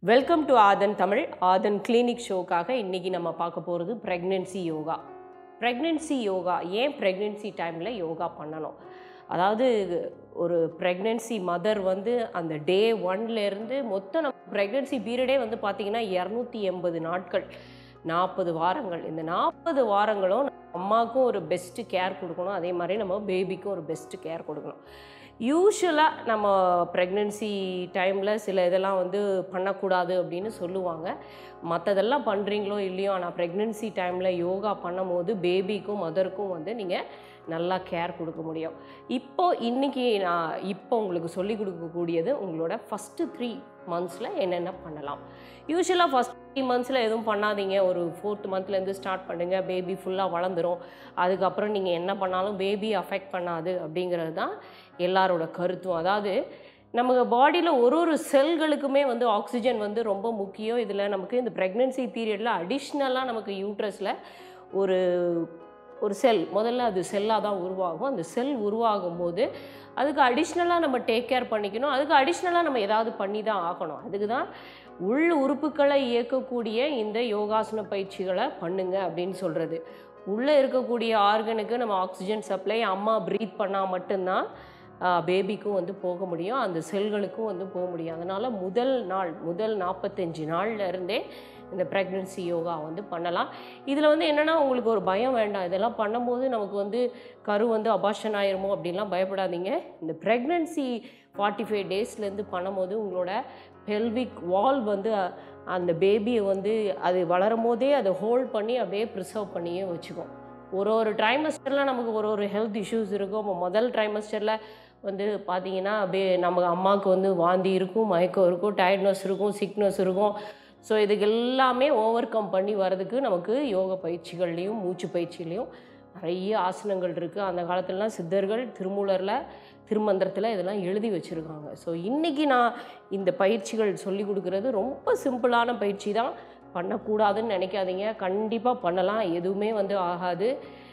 welcome to Aathan Tamil Aathan clinic ஷோக்காக இன்றைக்கி நம்ம பார்க்க போகிறது ப்ரெக்னென்சி யோகா ப்ரெக்னென்சி யோகா ஏன் ப்ரெக்னென்சி டைமில் யோகா பண்ணணும் அதாவது ஒரு ப்ரெக்னென்சி மதர் வந்து அந்த டே ஒன்லேருந்து மொத்தம் நம்ம ப்ரெக்னென்சி பீரியடே வந்து பார்த்திங்கன்னா இரநூத்தி எண்பது நாட்கள் நாற்பது வாரங்கள் இந்த நாற்பது வாரங்களும் அம்மாவுக்கும் ஒரு பெஸ்ட்டு கேர் கொடுக்கணும் அதே மாதிரி நம்ம பேபிக்கும் ஒரு பெஸ்ட்டு கேர் கொடுக்கணும் யூஸ்வலாக நம்ம ப்ரெக்னென்சி டைமில் சில இதெல்லாம் வந்து பண்ணக்கூடாது அப்படின்னு சொல்லுவாங்க மற்றதெல்லாம் பண்ணுறீங்களோ இல்லையோ ஆனால் ப்ரெக்னென்சி டைமில் யோகா பண்ணும்போது பேபிக்கும் மதருக்கும் வந்து நீங்கள் நல்லா கேர் கொடுக்க முடியும் இப்போ இன்றைக்கி நான் இப்போ உங்களுக்கு சொல்லி கொடுக்கக்கூடியது உங்களோட ஃபஸ்ட்டு த்ரீ மந்த்ஸில் என்னென்ன பண்ணலாம் யூஸ்வலாக ஃபஸ்ட் த்ரீ மந்த்ஸில் எதுவும் பண்ணாதீங்க ஒரு ஃபோர்த் மந்த்லேருந்து ஸ்டார்ட் பண்ணுங்கள் பேபி ஃபுல்லாக வளர்ந்துரும் அதுக்கப்புறம் நீங்கள் என்ன பண்ணாலும் பேபி அஃபெக்ட் பண்ணாது அப்படிங்கிறது தான் எல்லாரோட கருத்தும் அதாவது நமக்கு பாடியில் ஒரு ஒரு செல்களுக்குமே வந்து ஆக்சிஜன் வந்து ரொம்ப முக்கியம் இதில் நமக்கு இந்த ப்ரெக்னென்சி பீரியடில் அடிஷ்னலாக நமக்கு யூட்ரஸில் ஒரு ஒரு செல் முதல்ல அது செல்லாக தான் உருவாகும் அந்த செல் உருவாகும் போது அதுக்கு அடிஷ்னலாக நம்ம டேக் கேர் பண்ணிக்கணும் அதுக்கு அடிஷ்னலாக நம்ம ஏதாவது பண்ணி தான் ஆகணும் அதுக்கு தான் உள் உறுப்புகளை இயக்கக்கூடிய இந்த யோகாசன பயிற்சிகளை பண்ணுங்க அப்படின்னு சொல்கிறது உள்ளே இருக்கக்கூடிய ஆர்கனுக்கு நம்ம ஆக்சிஜன் சப்ளை அம்மா ப்ரீத் பண்ணால் மட்டும்தான் பேபிக்கும் வந்து போக முடியும் அந்த செல்களுக்கும் வந்து போக முடியும் அதனால் முதல் நாள் முதல் நாற்பத்தஞ்சு நாள்ல இருந்தே இந்த ப்ரெக்னென்சி யோகா வந்து பண்ணலாம் இதில் வந்து என்னென்னா உங்களுக்கு ஒரு பயம் வேண்டாம் இதெல்லாம் பண்ணும்போது நமக்கு வந்து கரு வந்து அபாஷன் ஆயிருமோ அப்படின்லாம் பயப்படாதீங்க இந்த ப்ரெக்னென்சி ஃபார்ட்டி ஃபைவ் டேஸ்லேருந்து பண்ணும்போது உங்களோட பெல்விக் வால் வந்து அந்த பேபியை வந்து அது வளரும் போதே அதை ஹோல்ட் பண்ணி அப்படியே ப்ரிசர்வ் பண்ணியே வச்சுக்கும் ஒரு ஒரு ட்ரைமஸ்டரில் நமக்கு ஒரு ஒரு ஹெல்த் இஷ்யூஸ் இருக்கும் இப்போ முதல் ட்ரைமஸ்டரில் வந்து பார்த்தீங்கன்னா அப்படியே நம்ம அம்மாவுக்கு வந்து வாந்தி இருக்கும் மயக்கம் இருக்கும் டயர்ட்னஸ் இருக்கும் சிக்னஸ் இருக்கும் ஸோ இதுக்கு எல்லாமே ஓவர் கம் பண்ணி வர்றதுக்கு நமக்கு யோக பயிற்சிகள்லேயும் மூச்சு பயிற்சியிலையும் நிறைய ஆசனங்கள் இருக்குது அந்த காலத்துலலாம் சித்தர்கள் திருமூலரில் திருமந்திரத்தில் இதெல்லாம் எழுதி வச்சுருக்காங்க ஸோ இன்றைக்கி நான் இந்த பயிற்சிகள் சொல்லி கொடுக்குறது ரொம்ப சிம்பிளான பயிற்சி தான் பண்ணக்கூடாதுன்னு நினைக்காதீங்க கண்டிப்பாக பண்ணலாம் எதுவுமே வந்து ஆகாது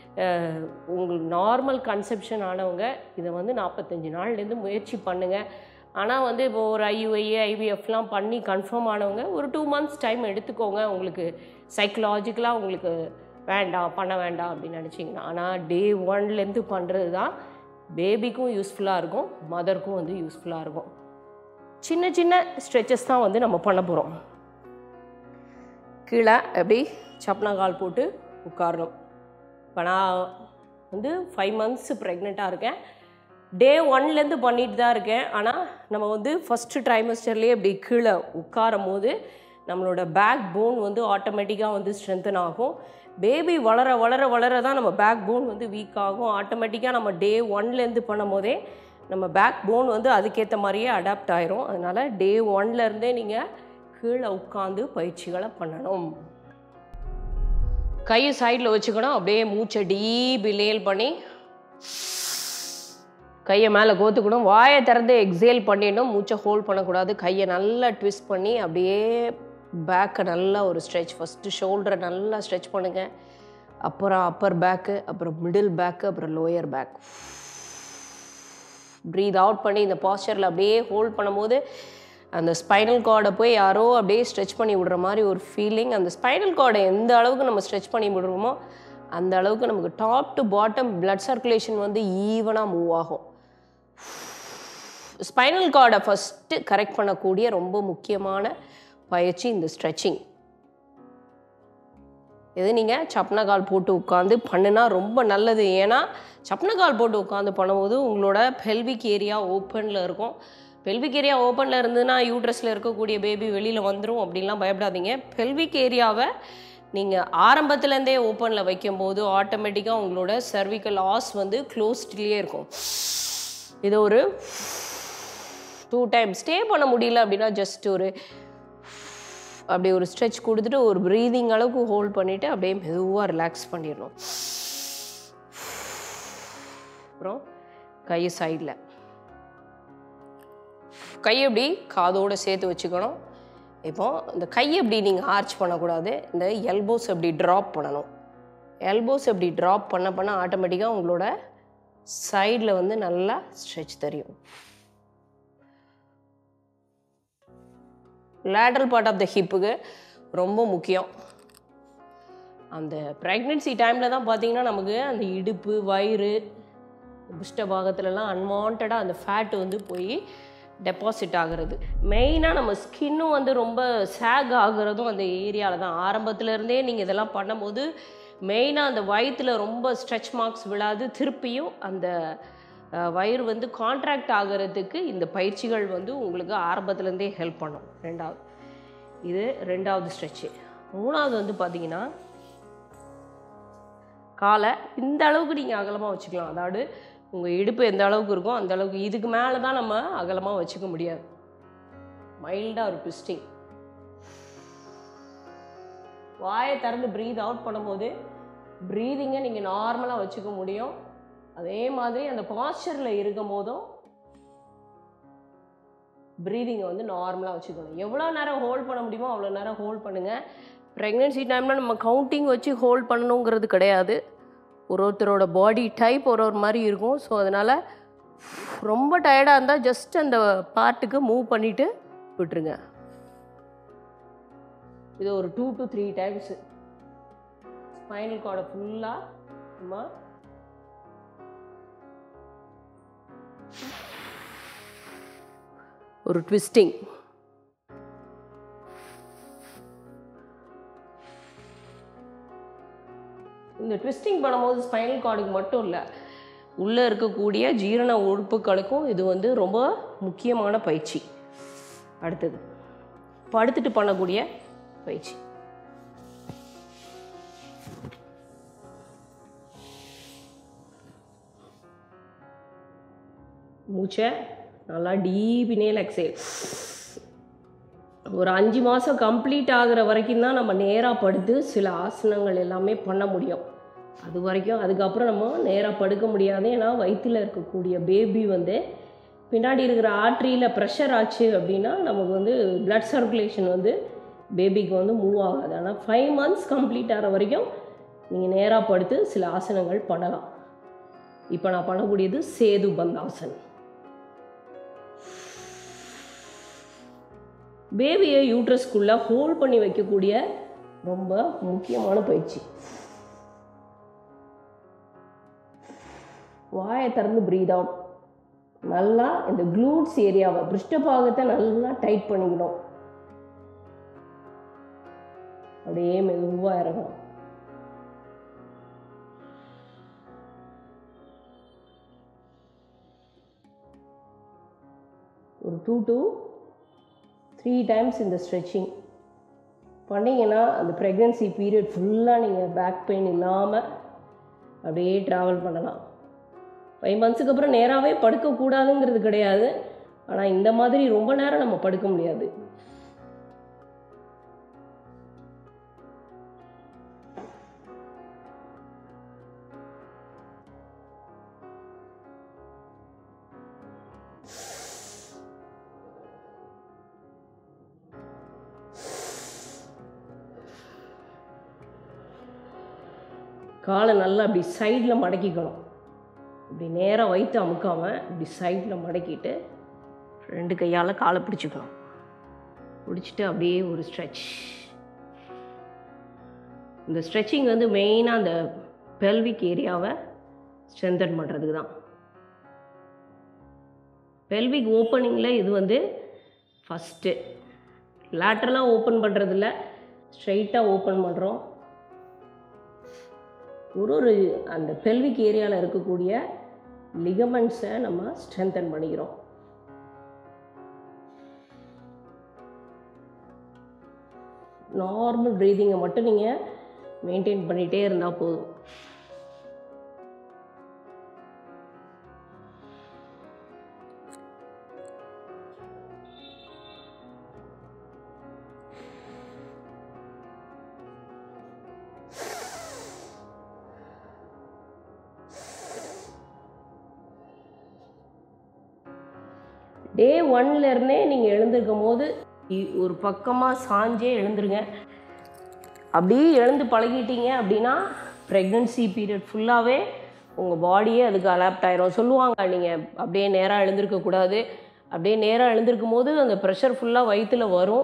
உங்களுக்கு நார்மல் கன்செப்ஷன் ஆனவங்க இதை வந்து நாற்பத்தஞ்சு நாள்லேருந்து முயற்சி பண்ணுங்கள் ஆனால் வந்து இப்போ ஒரு ஐயுஐ ஐவிஎஃப்லாம் பண்ணி கன்ஃபார்ம் ஆனவங்க ஒரு டூ மந்த்ஸ் டைம் எடுத்துக்கோங்க உங்களுக்கு சைக்கலாஜிக்கலாக உங்களுக்கு வேண்டாம் பண்ண வேண்டாம் அப்படின்னு நினச்சிங்கன்னா ஆனால் டே ஒன்லேருந்து பண்ணுறது தான் பேபிக்கும் யூஸ்ஃபுல்லாக இருக்கும் மதருக்கும் வந்து யூஸ்ஃபுல்லாக இருக்கும் சின்ன சின்ன ஸ்ட்ரெச்சஸ் தான் வந்து நம்ம பண்ண போகிறோம் கீழே எப்படி சப்னா கால் போட்டு உட்காரணும் இப்போ நான் வந்து ஃபைவ் மந்த்ஸ் ப்ரெக்னெண்ட்டாக இருக்கேன் டே ஒன்லேருந்து பண்ணிட்டு தான் இருக்கேன் ஆனால் நம்ம வந்து ஃபஸ்ட்டு ட்ரைமஸ்டர்லேயே இப்படி கீழே உட்காரும் போது நம்மளோட பேக் போன் வந்து ஆட்டோமேட்டிக்காக வந்து ஸ்ட்ரென்தன் ஆகும் பேபி வளர வளர வளர தான் நம்ம பேக் போன் வந்து வீக் ஆகும் ஆட்டோமேட்டிக்காக நம்ம டே ஒன்லேருந்து பண்ணும் போதே நம்ம பேக் போன் வந்து அதுக்கேற்ற மாதிரியே அடாப்ட் ஆயிரும் அதனால் டே ஒன்லேருந்தே நீங்கள் கீழே உட்காந்து பயிற்சிகளை பண்ணணும் கையை சைடில் வச்சுக்கணும் அப்படியே மூச்சை டீப் இலேல் பண்ணி கையை மேலே கோத்துக்கணும் வாயை திறந்து எக்ஸேல் பண்ணிடணும் மூச்சை ஹோல்ட் பண்ணக்கூடாது கையை நல்லா ட்விஸ்ட் பண்ணி அப்படியே பேக்கை நல்லா ஒரு ஸ்ட்ரெச் ஃபஸ்ட்டு ஷோல்டரை நல்லா ஸ்ட்ரெச் பண்ணுங்கள் அப்புறம் அப்பர் பேக்கு அப்புறம் மிடில் பேக்கு அப்புறம் லோயர் பேக் ப்ரீத் அவுட் பண்ணி இந்த பாஸ்டரில் அப்படியே ஹோல்ட் பண்ணும்போது அந்த ஸ்பைனல் கார்டை போய் யாரோ அப்படியே ஸ்ட்ரெச் பண்ணி விடுற மாதிரி ஒரு ஃபீலிங் அந்த ஸ்பைனல் கார்டை எந்த அளவுக்கு நம்ம ஸ்ட்ரெச் பண்ணி விடுறோமோ அந்த அளவுக்கு நமக்கு top to bottom blood circulation வந்து ஈவனாக மூவ் ஆகும் ஸ்பைனல் கார்டை ஃபஸ்ட்டு கரெக்ட் பண்ணக்கூடிய ரொம்ப முக்கியமான பயிற்சி இந்த ஸ்ட்ரெச்சிங் இது நீங்கள் சப்னகால் போட்டு உட்காந்து பண்ணுனா ரொம்ப நல்லது ஏன்னா சப்னகால் போட்டு உட்காந்து பண்ணும்போது உங்களோட பெல்விக் ஏரியா ஓப்பனில் இருக்கும் பெல்விக் ஏரியா ஓப்பனில் இருந்ததுன்னா யூட்ரஸில் இருக்கக்கூடிய பேபி வெளியில் வந்துடும் அப்படின்லாம் பயப்படாதீங்க பெல்விக் ஏரியாவை நீங்கள் ஆரம்பத்துலேருந்தே ஓப்பனில் வைக்கும்போது ஆட்டோமேட்டிக்காக உங்களோட சர்விக்கல் ஆஸ் வந்து க்ளோஸ்ட்லேயே இருக்கும் இது ஒரு டூ டைம் ஸ்டே பண்ண முடியல அப்படின்னா ஜஸ்ட் ஒரு அப்படி ஒரு ஸ்ட்ரெச் கொடுத்துட்டு ஒரு ப்ரீதிங் அளவுக்கு ஹோல்ட் பண்ணிவிட்டு அப்படியே மெதுவாக ரிலாக்ஸ் பண்ணிடணும் அப்புறம் கை சைடில் கை அப்படி காதோடு சேர்த்து வச்சுக்கணும் இப்போ இந்த கையை அப்படி நீங்கள் ஆர்ச் பண்ணக்கூடாது இந்த எல்போஸ் அப்படி ட்ராப் பண்ணணும் எல்போஸ் அப்படி ட்ராப் பண்ண பண்ண ஆட்டோமேட்டிக்காக உங்களோட சைடில் வந்து நல்லா ஸ்ட்ரெச் தெரியும் லேட்ரல் பார்ட் ஆஃப் த ஹிப்புக்கு ரொம்ப முக்கியம் அந்த ப்ரெக்னென்சி டைமில் தான் பார்த்தீங்கன்னா நமக்கு அந்த இடுப்பு வயிறு புஷ்ட பாகத்துலலாம் அன்வான்டாக அந்த ஃபேட் வந்து போய் டெபாசிட் ஆகுறது மெயினாக நம்ம ஸ்கின்னும் வந்து ரொம்ப சேக் ஆகுறதும் அந்த ஏரியாவில் தான் ஆரம்பத்துல இருந்தே நீங்கள் இதெல்லாம் பண்ணும்போது மெயினாக அந்த வயிற்றில் ரொம்ப ஸ்ட்ரெச் மார்க்ஸ் விழாது திருப்பியும் அந்த அஹ், வயிறு வந்து கான்ட்ராக்ட் ஆகிறதுக்கு இந்த பயிற்சிகள் வந்து உங்களுக்கு ஆரம்பத்துலேருந்தே ஹெல்ப் பண்ணும் ரெண்டாவது இது ரெண்டாவது ஸ்ட்ரெச்சு மூணாவது வந்து பார்த்தீங்கன்னா காலை இந்த அளவுக்கு நீங்கள் அகலமாக வச்சுக்கலாம் அதாவது உங்கள் இடுப்பு எந்த அளவுக்கு இருக்கோ அந்த அளவுக்கு இதுக்கு மேலே தான் நம்ம அகலமாக வச்சுக்க முடியாது மைல்டாக ஒரு ட்விஸ்டிங் வாயை திறந்து ப்ரீத் அவுட் பண்ணும்போது ப்ரீதிங்கை நீங்கள் நார்மலாக வச்சுக்க முடியும் அதே மாதிரி அந்த பாஸ்டரில் இருக்கும் போதும் ப்ரீதிங்கை வந்து நார்மலாக வச்சுக்கணும் எவ்வளோ நேரம் ஹோல்ட் பண்ண முடியுமோ அவ்வளோ நேரம் ஹோல்ட் பண்ணுங்கள் ப்ரெக்னென்சி டைமில் நம்ம கவுண்டிங் வச்சு ஹோல்ட் பண்ணணுங்கிறது கிடையாது ஒரு ஒருத்தரோட பாடி டைப் ஒரு ஒரு மாதிரி இருக்கும் ஸோ அதனால் ரொம்ப டயர்டாக இருந்தால் ஜஸ்ட் அந்த பார்ட்டுக்கு மூவ் பண்ணிவிட்டு விட்டுருங்க இது ஒரு two to three times spinal கார்டை ஃபுல்லாக நம்ம ஒரு ட்விஸ்டிங் இந்த ட்விஸ்டிங் பண்ணும்போது ஸ்பைனல் கார்டுக்கு மட்டும் இல்லை உள்ளே இருக்கக்கூடிய ஜீரண உறுப்புகளுக்கும் இது வந்து ரொம்ப முக்கியமான பயிற்சி அடுத்தது படுத்துட்டு பண்ணக்கூடிய பயிற்சி மூச்சை நல்லா டீப் இனேல் எக்ஸேல் ஒரு அஞ்சு மாதம் கம்ப்ளீட் ஆகுற வரைக்கும் தான் நம்ம நேராக படுத்து சில ஆசனங்கள் எல்லாமே பண்ண முடியும் அது வரைக்கும் அதுக்கப்புறம் நம்ம நேராக படுக்க முடியாது ஏன்னா வயிற்றில் இருக்கக்கூடிய பேபி வந்து பின்னாடி இருக்கிற ஆர்ட்ரியில் ப்ரெஷர் ஆச்சு அப்படின்னா நமக்கு வந்து blood சர்க்குலேஷன் வந்து பேபிக்கு வந்து மூவ் ஆகாது ஆனால் ஃபைவ் மந்த்ஸ் கம்ப்ளீட் ஆகிற வரைக்கும் நீங்கள் நேராக படுத்து சில ஆசனங்கள் பண்ணலாம் இப்போ நான் பண்ணக்கூடியது சேது பந்தாசன் பேபியை யூட்ரஸ்குள்ளே ஹோல்ட் பண்ணி வைக்கக்கூடிய ரொம்ப முக்கியமான பயிற்சி வாயை திறந்து ப்ரீத் அவுட் நல்லா இந்த க்ளூட்ஸ் ஏரியாவை பிருஷ்டபாகத்தை நல்லா டைட் பண்ணிக்கணும் அப்படியே மெதுவாக இறங்கணும் ஒரு டூ டூ த்ரீ டைம்ஸ் இந்த ஸ்ட்ரெச்சிங் பண்ணிங்கன்னா அந்த ப்ரெக்னென்சி பீரியட் ஃபுல்லாக நீங்கள் பேக் பெயின் இல்லாமல் அப்படியே ட்ராவல் பண்ணலாம் ஃபைவ் மந்த்ஸுக்கு அப்புறம் நேராகவே படுக்கக்கூடாதுங்கிறது கிடையாது ஆனால் இந்த மாதிரி ரொம்ப நேரம் நம்ம படுக்க முடியாது காலை நல்லா அப்படி சைடில் மடக்கிக்கணும் இப்படி நேராக வைத்து அமுக்காமல் இப்படி சைடில் மடக்கிட்டு ரெண்டு கையால் காலை பிடிச்சிக்கணும் பிடிச்சிட்டு அப்படியே ஒரு ஸ்ட்ரெச் இந்த ஸ்ட்ரெச்சிங் வந்து மெயினாக அந்த பெல்விக் ஏரியாவை ஸ்ட்ரென்தன் பண்ணுறதுக்கு தான் பெல்விக் ஓப்பனிங்கில் இது வந்து ஃபஸ்ட்டு லேட்ரலாக ஓப்பன் பண்ணுறதில்ல ஸ்ட்ரைட்டாக ஓப்பன் பண்ணுறோம் ஒரு ஒரு அந்த பெல்விக் ஏரியாவில் இருக்கக்கூடிய லிகமெண்ட்ஸை நம்ம ஸ்ட்ரென்தன் பண்ணிக்கிறோம் நார்மல் ப்ரீதிங்கை மட்டும் நீங்கள் மெயின்டைன் பண்ணிகிட்டே இருந்தால் போதும் டே ஒன்லேருந்தே நீங்கள் எழுந்திருக்கும் போது இ- ஒரு பக்கமாக சாஞ்சே எழுந்துருங்க அப்படியே எழுந்து பழகிட்டீங்க அப்படின்னா ப்ரெக்னென்சி பீரியட் ஃபுல்லாகவே உங்கள் பாடியே அதுக்கு அடாப்ட் ஆயிரும் சொல்லுவாங்க நீங்கள் அப்படியே நேராக எழுந்திருக்கக்கூடாது அப்படியே நேராக எழுந்திருக்கும் போது அந்த ப்ரெஷர் ஃபுல்லாக வயிற்றில் வரும்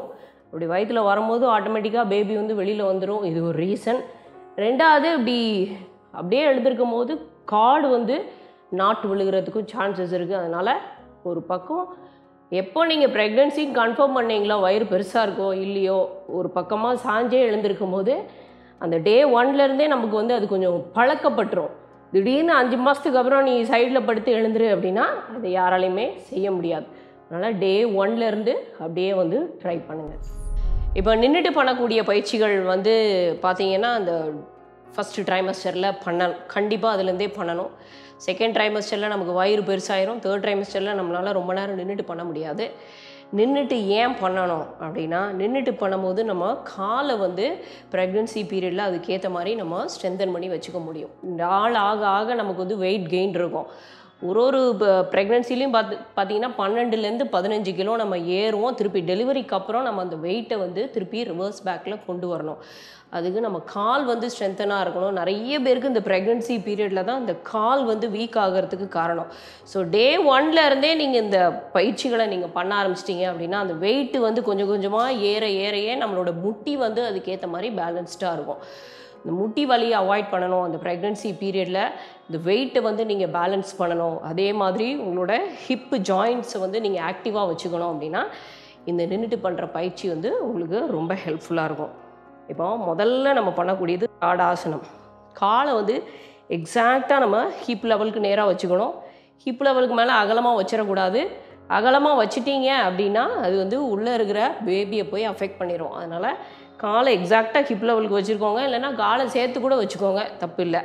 அப்படி வயிற்றில் வரும்போது ஆட்டோமேட்டிக்காக பேபி வந்து வெளியில் வந்துடும் இது ஒரு ரீசன் ரெண்டாவது இப்படி அப்படியே எழுந்திருக்கும் போது காடு வந்து நாட்டு விழுகிறதுக்கும் சான்சஸ் இருக்குது அதனால் ஒரு பக்கம் எப்போ நீங்கள் ப்ரெக்னென்சி கன்ஃபார்ம் பண்ணீங்களோ வயிறு பெருசாக இருக்கோ இல்லையோ ஒரு பக்கமாக சாஞ்சே எழுந்திருக்கும் போது அந்த டே ஒன்லேருந்தே நமக்கு வந்து அது கொஞ்சம் பழக்கப்பட்டுரும் திடீர்னு அஞ்சு மாதத்துக்கு அப்புறம் நீ சைடில் படுத்து எழுந்துரு அப்படின்னா அதை யாராலையுமே செய்ய முடியாது அதனால் டே ஒன்லேருந்து அப்படியே வந்து ட்ரை பண்ணுங்கள் இப்போ நின்றுட்டு பண்ணக்கூடிய பயிற்சிகள் வந்து பார்த்தீங்கன்னா அந்த ஃபஸ்ட்டு ட்ரைமஸ்டரில் பண்ண கண்டிப்பாக அதுலேருந்தே பண்ணணும் செகண்ட் ட்ரைமஸ்டரில் நமக்கு வயிறு பெருசாயிரும் தேர்ட் ட்ரைமஸ்டரில் நம்மளால் ரொம்ப நேரம் நின்றுட்டு பண்ண முடியாது நின்றுட்டு ஏன் பண்ணணும் அப்படின்னா நின்றுட்டு பண்ணும்போது நம்ம காலை வந்து ப்ரெக்னென்சி பீரியடில் அதுக்கேற்ற மாதிரி நம்ம ஸ்ட்ரென்தன் பண்ணி வச்சுக்க முடியும் நாள் ஆக ஆக நமக்கு வந்து வெயிட் கெயின் இருக்கும் ஒரு ஒரு ப்ரெக்னென்சிலையும் பார்த்து பார்த்தீங்கன்னா பன்னெண்டுலேருந்து பதினஞ்சு கிலோ நம்ம ஏறுவோம் திருப்பி டெலிவரிக்கு அப்புறம் நம்ம அந்த வெயிட்டை வந்து திருப்பி ரிவர்ஸ் பேக்கில் கொண்டு வரணும் அதுக்கு நம்ம கால் வந்து ஸ்ட்ரென்த்தனாக இருக்கணும் நிறைய பேருக்கு இந்த ப்ரெக்னென்சி பீரியடில் தான் இந்த கால் வந்து வீக் ஆகிறதுக்கு காரணம் ஸோ டே ஒன்ல இருந்தே நீங்கள் இந்த பயிற்சிகளை நீங்கள் பண்ண ஆரம்பிச்சிட்டிங்க அப்படின்னா அந்த வெயிட்டு வந்து கொஞ்சம் கொஞ்சமாக ஏற ஏறையே நம்மளோட முட்டி வந்து அதுக்கேற்ற மாதிரி பேலன்ஸ்டாக இருக்கும் இந்த முட்டி வலியை அவாய்ட் பண்ணணும் அந்த ப்ரெக்னென்சி பீரியடில் இந்த வெயிட்டை வந்து நீங்கள் பேலன்ஸ் பண்ணணும் அதே மாதிரி உங்களோட ஹிப்பு ஜாயிண்ட்ஸை வந்து நீங்கள் ஆக்டிவாக வச்சுக்கணும் அப்படின்னா இந்த நின்றுட்டு பண்ணுற பயிற்சி வந்து உங்களுக்கு ரொம்ப ஹெல்ப்ஃபுல்லாக இருக்கும் இப்போ முதல்ல நம்ம பண்ணக்கூடியது தாடாசனம் காலை வந்து எக்ஸாக்டாக நம்ம ஹிப் லெவலுக்கு நேராக வச்சுக்கணும் ஹிப் லெவலுக்கு மேலே அகலமாக வச்சிடக்கூடாது அகலமாக வச்சிட்டீங்க அப்படின்னா அது வந்து உள்ளே இருக்கிற பேபியை போய் அஃபெக்ட் பண்ணிடும் அதனால் காலை எக்ஸாக்டாக ஹிப் லெவலுக்கு வச்சுருக்கோங்க இல்லைன்னா காலை சேர்த்து கூட வச்சுக்கோங்க தப்பு இல்லை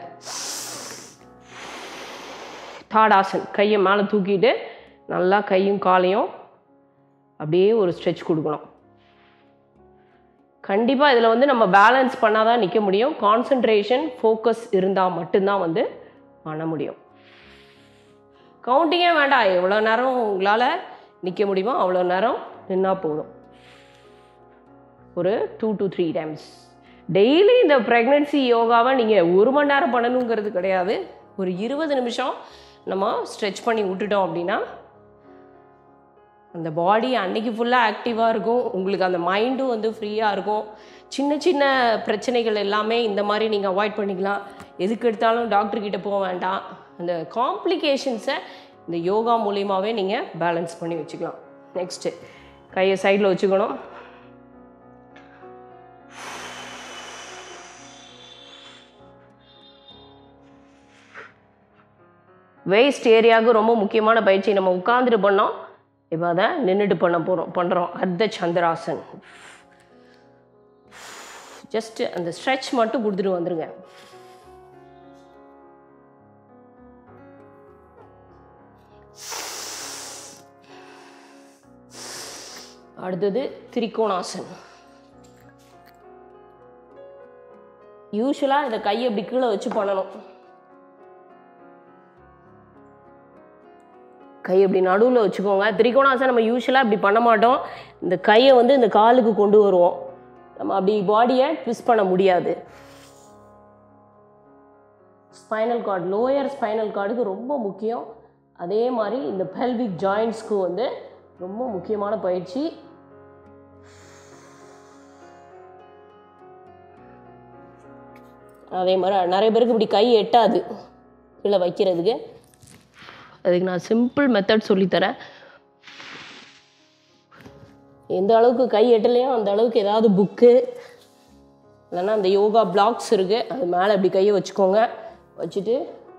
தாடாசன் கையை மேலே தூக்கிட்டு நல்லா கையும் காலையும் அப்படியே ஒரு ஸ்ட்ரெச் கொடுக்கணும் கண்டிப்பாக இதில் வந்து நம்ம பேலன்ஸ் பண்ணால் தான் நிற்க முடியும் கான்சன்ட்ரேஷன் ஃபோக்கஸ் இருந்தால் மட்டும்தான் வந்து பண்ண முடியும் கவுண்டிங்கே வேண்டாம் எவ்வளோ நேரம் உங்களால் நிற்க முடியுமோ அவ்வளோ நேரம் நின்னா போதும் ஒரு two to three times daily இந்த ப்ரெக்னென்சி யோகாவை நீங்கள் ஒரு மணி நேரம் பண்ணணுங்கிறது கிடையாது ஒரு இருபது நிமிஷம் நம்ம ஸ்ட்ரெச் பண்ணி விட்டுட்டோம் அப்படின்னா அந்த பாடி அன்னைக்கு ஃபுல்லாக ஆக்டிவாக இருக்கும் உங்களுக்கு அந்த மைண்டும் வந்து ஃப்ரீயாக இருக்கும் சின்ன சின்ன பிரச்சனைகள் எல்லாமே இந்த மாதிரி நீங்கள் அவாய்ட் பண்ணிக்கலாம் எதுக்கு எடுத்தாலும் டாக்டர் கிட்ட போக வேண்டாம் அந்த காம்ப்ளிகேஷன்ஸை இந்த யோகா மூலியமாகவே நீங்கள் பேலன்ஸ் பண்ணி வச்சுக்கலாம் நெக்ஸ்ட்டு கையை சைடில் வச்சுக்கணும் வேஸ்ட் ஏரியாவுக்கு ரொம்ப முக்கியமான பயிற்சி நம்ம உட்காந்துட்டு பண்ணோம் இப்போ அதை நின்றுட்டு பண்ண போகிறோம் பண்ணுறோம் அர்த்த சந்திராசன் ஜஸ்ட் அந்த ஸ்ட்ரெச் மட்டும் கொடுத்துட்டு வந்துருங்க அடுத்தது திரிகோணாசன் யூஸ்வலாக இந்த கையை இப்படி கீழே வச்சு பண்ணணும் கை இப்படி நடுவில் வச்சுக்கோங்க திரிகோணாசன் நம்ம யூஸ்வலாக இப்படி பண்ண மாட்டோம் இந்த கையை வந்து இந்த காலுக்கு கொண்டு வருவோம் நம்ம அப்படி பாடியை ட்விஸ்ட் பண்ண முடியாது ஸ்பைனல் கார்டு லோயர் ஸ்பைனல் கார்டுக்கு ரொம்ப முக்கியம் அதே மாதிரி இந்த பெல்விக் ஜாயின்ஸ்க்கு வந்து ரொம்ப முக்கியமான பயிற்சி அதே மாதிரி நிறைய பேருக்கு இப்படி கை எட்டாது கீழே வைக்கிறதுக்கு அதுக்கு நான் சிம்பிள் மெத்தட் சொல்லித்தரேன் எந்த அளவுக்கு கை எட்டலையோ அந்த அளவுக்கு ஏதாவது புக்கு இல்லைன்னா அந்த யோகா பிளாக்ஸ் இருக்குது அது மேலே இப்படி கையை வச்சுக்கோங்க வச்சுட்டு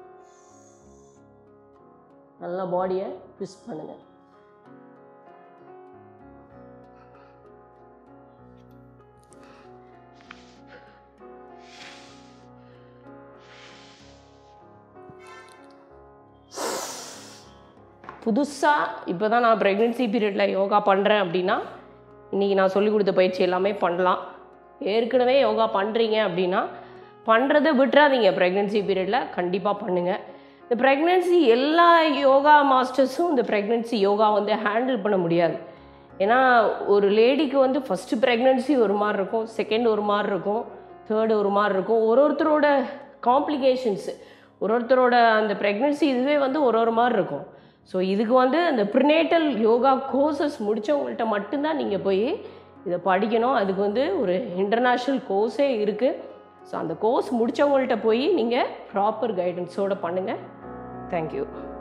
நல்லா பாடியை ட்விஸ்ட் பண்ணுங்கள் புதுசாக இப்போ தான் நான் ப்ரெக்னென்சி பீரியடில் யோகா பண்ணுறேன் அப்படின்னா இன்றைக்கி நான் சொல்லிக் கொடுத்த பயிற்சி எல்லாமே பண்ணலாம் ஏற்கனவே யோகா பண்ணுறீங்க அப்படின்னா பண்ணுறதை விட்டுறாதீங்க ப்ரெக்னென்சி பீரியடில் கண்டிப்பாக பண்ணுங்கள் இந்த ப்ரெக்னென்சி எல்லா யோகா மாஸ்டர்ஸும் இந்த ப்ரெக்னென்சி யோகா வந்து ஹேண்டில் பண்ண முடியாது ஏன்னா ஒரு லேடிக்கு வந்து ஃபஸ்ட்டு ப்ரெக்னென்சி ஒரு மாதிரி இருக்கும் செகண்ட் ஒரு மாதிரி இருக்கும் தேர்டு ஒரு மாதிரி இருக்கும் ஒரு ஒருத்தரோட காம்ப்ளிகேஷன்ஸு ஒரு ஒருத்தரோட அந்த ப்ரெக்னென்சி இதுவே வந்து ஒரு ஒரு மாதிரி இருக்கும் ஸோ இதுக்கு வந்து அந்த ப்ரினேட்டல் யோகா கோர்சஸ் முடித்தவங்கள்ட்ட மட்டும்தான் நீங்கள் போய் இதை படிக்கணும் அதுக்கு வந்து ஒரு இன்டர்நேஷ்னல் கோர்ஸே இருக்குது ஸோ அந்த கோர்ஸ் முடித்தவங்கள்ட்ட போய் நீங்கள் ப்ராப்பர் கைடன்ஸோடு பண்ணுங்கள் தேங்க்யூ